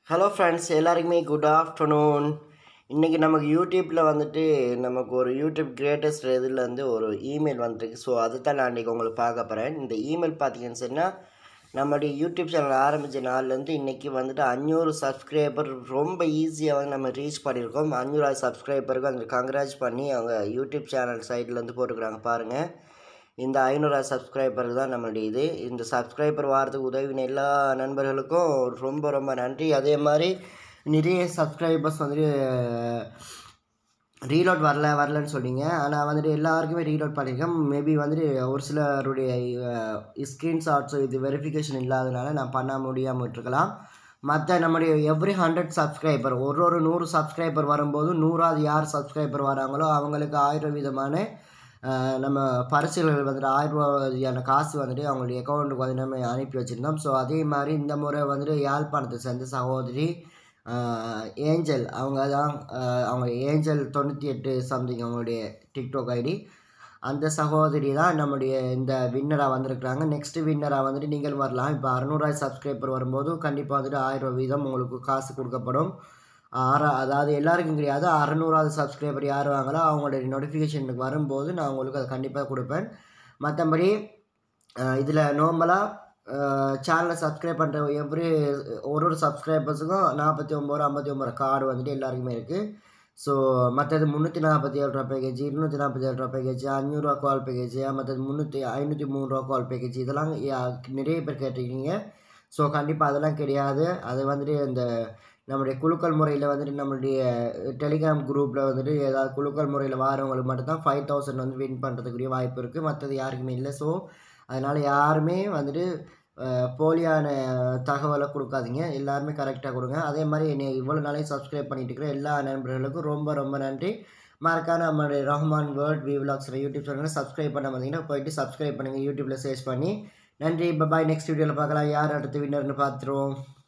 hello friends எல்லாருக்குமே good afternoon இன்றைக்கி நமக்கு யூடியூப்பில் வந்துட்டு நமக்கு ஒரு யூடியூப் கிரேட்டஸ்ட் இதில் வந்து ஒரு இமெயில் வந்துருக்கு ஸோ அதை தான் நான் இன்றைக்கி உங்களுக்கு பார்க்க போகிறேன் இந்த இமெயில் பார்த்தீங்கன்னு சொன்னால் நம்மளுடைய யூடியூப் சேனல் ஆரம்பித்த நாள்லேருந்து இன்றைக்கி வந்துட்டு அஞ்சூறு சப்ஸ்கிரைபர் ரொம்ப ஈஸியாக வந்து நம்ம ரீச் பண்ணியிருக்கோம் அஞ்சூறு சப்ஸ்கிரைபருக்கு அந்த கங்க்ராஜ் பண்ணி அவங்க யூடியூப் சேனல் சைட்லேருந்து போட்டுக்கிறாங்க பாருங்கள் இந்த ஐநூறு சப்ஸ்கிரைபர் தான் நம்மளுடைய இது இந்த சப்ஸ்கிரைபர் வாரத்துக்கு உதவின எல்லா நண்பர்களுக்கும் ரொம்ப ரொம்ப நன்றி அதே மாதிரி நிறைய சப்ஸ்கிரைபர்ஸ் வந்துட்டு ரீலோட் வரல வரலன்னு சொன்னீங்க ஆனால் வந்துட்டு எல்லாருக்குமே ரீலோட் பண்ணியிருக்கேன் மேபி வந்துட்டு ஒரு சிலருடைய ஸ்க்ரீன்ஷாட்ஸோ இது வெரிஃபிகேஷன் இல்லாதனால நான் பண்ண முடியாமல் விட்டுருக்கலாம் மற்ற நம்முடைய எவ்ரி ஹண்ட்ரட் சப்ஸ்கிரைபர் ஒரு ஒரு நூறு சப்ஸ்கிரைபர் வரும்போது நூறாவது யார் சப்ஸ்கிரைபர் வராங்களோ அவங்களுக்கு ஆயிரம் விதமான அஹ், நம்ம பரிசுகள் வந்துட்டு ஆயிரம் ரூபாயான காசு வந்துட்டு அவங்களுடைய அக்கௌண்ட்டுக்கு வந்து நம்ம அனுப்பி வச்சுருந்தோம் ஸோ அதே மாதிரி இந்த முறை வந்துட்டு யாழ்ப்பாணத்தை சேர்ந்த சகோதரி அஹ், ஏஞ்சல் அவங்க தான் அஹ், அவங்க ஏஞ்சல் தொண்ணூற்றி எட்டு சம்திங் அவங்களுடைய டிக்டாக் ஐடி அந்த சகோதரி தான் நம்முடைய இந்த வின்னராக வந்திருக்கிறாங்க நெக்ஸ்ட் வின்னராக வந்துட்டு நீங்கள் வரலாம் இப்போ அறநூறாயிரம் சப்ஸ்கிரைபர் வரும்போது கண்டிப்பாக வந்துட்டு ஆயிரம் ரூபாய் வீதம் உங்களுக்கு காசு கொடுக்கப்படும் ஆற அதாவது எல்லாருக்கும் கிடையாது அறநூறாவது சப்ஸ்கிரைபர் யார் வாங்களோ அவங்களுடைய நோட்டிஃபிகேஷனுக்கு வரும்போது நான் உங்களுக்கு அதை கண்டிப்பாக கொடுப்பேன் மற்றபடி இதில் நார்மலாக சேனலை சப்ஸ்கிரைப் பண்ணுற எவ்ரி ஒரு ஒரு சப்ஸ்கிரைபர்ஸுக்கும் நாற்பத்தி ஒம்பது ஐம்பத்தி ஒம்பது கார்டு வந்துட்டு எல்லாருக்குமே இருக்குது ஸோ மற்றது முந்நூற்றி நாற்பத்தி ஏழு ரூபா பேக்கேஜ் இருநூற்றி நாற்பத்தி ஏழு ரூபா பேக்கேஜ் அஞ்சூறுரூவா கால் பேக்கேஜ் மற்றது முந்நூற்றி ஐநூற்றி மூணு ரூபா கால் பேக்கேஜ் இதெல்லாம் யா- நிறைய பேர் கேட்டிருக்கீங்க ஸோ கண்டிப்பாக அதெல்லாம் கிடையாது அது வந்துட்டு இந்த நம்முடைய குலுக்கல் முறையில் வந்துட்டு நம்மளுடைய டெலிகிராம் குரூப்பில் வந்துட்டு ஏதாவது குலுக்கல் முறையில் வாரவங்களுக்கு மட்டும்தான் ஃபைவ் தௌசண்ட் வந்து வின் பண்ணுறதுக்குரிய வாய்ப்பு இருக்குது மற்றது யாருக்குமே இல்லை ஸோ அதனால் யாருமே வந்துட்டு அஹ், போலியான தகவலை கொடுக்காதீங்க எல்லாருமே கரெக்டாக கொடுங்க அதே மாதிரி என்னை இவ்வளோ நாளையும் சப்ஸ்கிரைப் பண்ணிட்டு இருக்கிற எல்லா நண்பர்களுக்கும் ரொம்ப ரொம்ப நன்றி மறக்காம நம்மளுடைய ரஹ்மான் வேர்ல்ட் வி விலாக்ஸ் யூடியூப் சேனலை சப்ஸ்கிரைப் பண்ண வந்தீங்கன்னா போயிட்டு சப்ஸ்கிரைப் பண்ணுங்கள் யூடியூப்பில் சர்ச் பண்ணி நன்றி பாய் நெக்ஸ்ட் வீடியோவில் பார்க்கலாம் யார் அடுத்த வின்னர்னு பார்த்துருவோம்